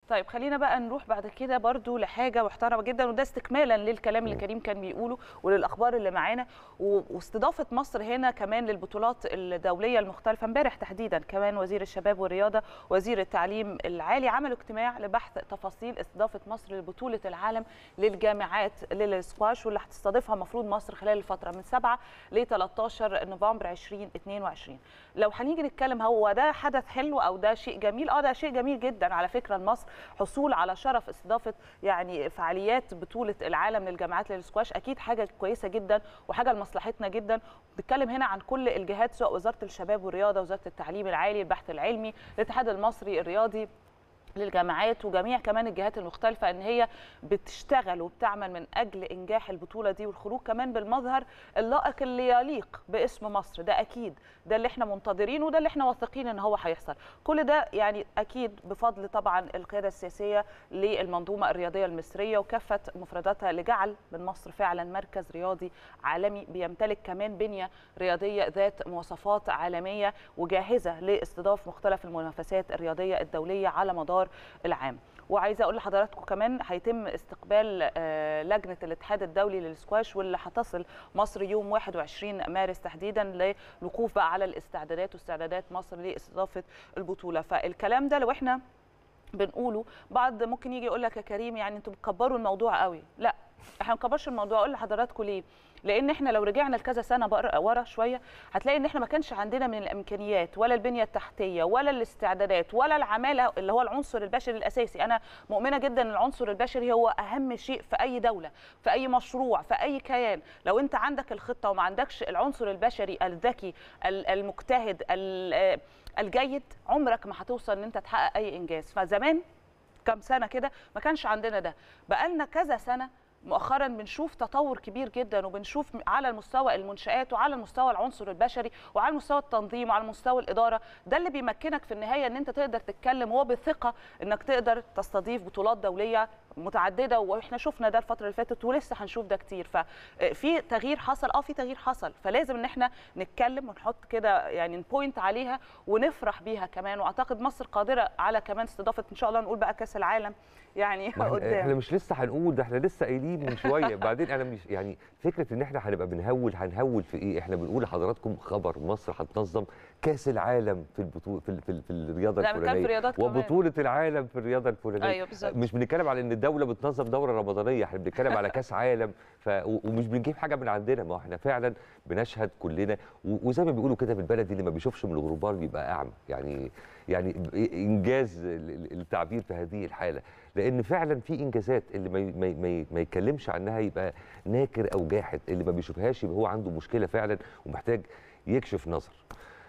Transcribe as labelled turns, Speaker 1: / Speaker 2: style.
Speaker 1: طيب خلينا بقى نروح بعد كده برضو لحاجه محترمه جدا وده استكمالا للكلام اللي كريم كان بيقوله وللاخبار اللي معانا و- واستضافه مصر هنا كمان للبطولات الدوليه المختلفه امبارح تحديدا كمان وزير الشباب والرياضه وزير التعليم العالي عملوا اجتماع لبحث تفاصيل استضافه مصر لبطوله العالم للجامعات للسكواش واللي هتستضيفها المفروض مصر خلال الفتره من 7 ل 13 نوفمبر 2022 لو هنيجي نتكلم هو ده حدث حلو او ده شيء جميل اه ده شيء جميل جدا على فكره لمصر حصول على شرف استضافه يعني فعاليات بطوله العالم للجامعات للسكواش اكيد حاجه كويسه جدا وحاجه لمصلحتنا جدا بنتكلم هنا عن كل الجهات سواء وزاره الشباب والرياضه وزاره التعليم العالي البحث العلمي الاتحاد المصري الرياضي للجامعات وجميع كمان الجهات المختلفة ان هي بتشتغل وبتعمل من اجل انجاح البطولة دي والخروج كمان بالمظهر اللائق اللي يليق باسم مصر ده اكيد ده اللي احنا منتظرينه وده اللي احنا واثقين ان هو هيحصل كل ده يعني اكيد بفضل طبعا القيادة السياسية للمنظومة الرياضية المصرية وكافة مفرداتها لجعل من مصر فعلا مركز رياضي عالمي بيمتلك كمان بنية رياضية ذات مواصفات عالمية وجاهزة لاستضافة مختلف المنافسات الرياضية الدولية على مدار العام وعايزه اقول لحضراتكم كمان هيتم استقبال آه، لجنه الاتحاد الدولي للسكواش واللي هتصل مصر يوم 21 مارس تحديدا للوقوف بقى على الاستعدادات واستعدادات مصر لاستضافه البطوله فالكلام ده لو احنا بنقوله بعض ممكن يجي يقول لك يا كريم يعني انتوا بتكبروا الموضوع قوي لا احنا ما بنكبرش الموضوع اقول لحضراتكم ليه لان احنا لو رجعنا لكذا سنه بقر- ورا شويه هتلاقي ان احنا ما كانش عندنا من الامكانيات ولا البنيه التحتيه ولا الاستعدادات ولا العماله اللي هو العنصر البشري الاساسي انا مؤمنه جدا ان العنصر البشري هو اهم شيء في اي دوله في اي مشروع في اي كيان لو انت عندك الخطه وما عندكش العنصر البشري الذكي ال- المجتهد ال- الجيد عمرك ما هتوصل ان انت تحقق اي انجاز فزمان كام سنه كده ما كانش عندنا ده بقالنا كذا سنه مؤخرا بنشوف تطور كبير جدا وبنشوف على مستوى المنشآت وعلى مستوى العنصر البشري وعلى مستوى التنظيم وعلى مستوى الإدارة ده اللي بيمكنك في النهاية ان انت تقدر تتكلم وبثقة انك تقدر تستضيف بطولات دولية متعددة واحنا شفنا ده الفترة اللي فاتت ولسه هنشوف ده كتير ففي تغيير حصل اه في تغيير حصل فلازم ان احنا نتكلم ونحط كده يعني نبوينت عليها ونفرح بيها كمان واعتقد مصر قادرة على كمان استضافة ان شاء الله نقول بقى كأس العالم يعني
Speaker 2: ما احنا, احنا
Speaker 1: قدام
Speaker 2: مش لسه هنقول ده احنا لسه قايلين من شويه بعدين انا مش يعني فكره ان احنا هنبقى بنهول هنهول في ايه احنا بنقول لحضراتكم خبر مصر هتنظم كاس العالم في البطوله في, ال- في, ال- في الرياضه
Speaker 1: لا، كان في
Speaker 2: الفلانيه
Speaker 1: رياضات كمان.
Speaker 2: وبطوله العالم في الرياضه الفلانيه
Speaker 1: ايوه بالظبط
Speaker 2: مش بنتكلم على ان الدوله بتنظم دوره رمضانيه احنا بنتكلم على كاس عالم ف... و- ومش بنجيب حاجه من عندنا ما احنا فعلا بنشهد كلنا و... وزي ما بيقولوا كده في البلد اللي ما بيشوفش من الغربال بيبقى اعمى يعني يعني ب- انجاز ال- ال- التعبير في هذه الحاله لان فعلا في انجازات اللي ما ي- ما ي- ما, ي- ما يتكلمش عنها يبقى ناكر او جاحد اللي ما بيشوفهاش يبقى هو عنده مشكله فعلا ومحتاج يكشف نظر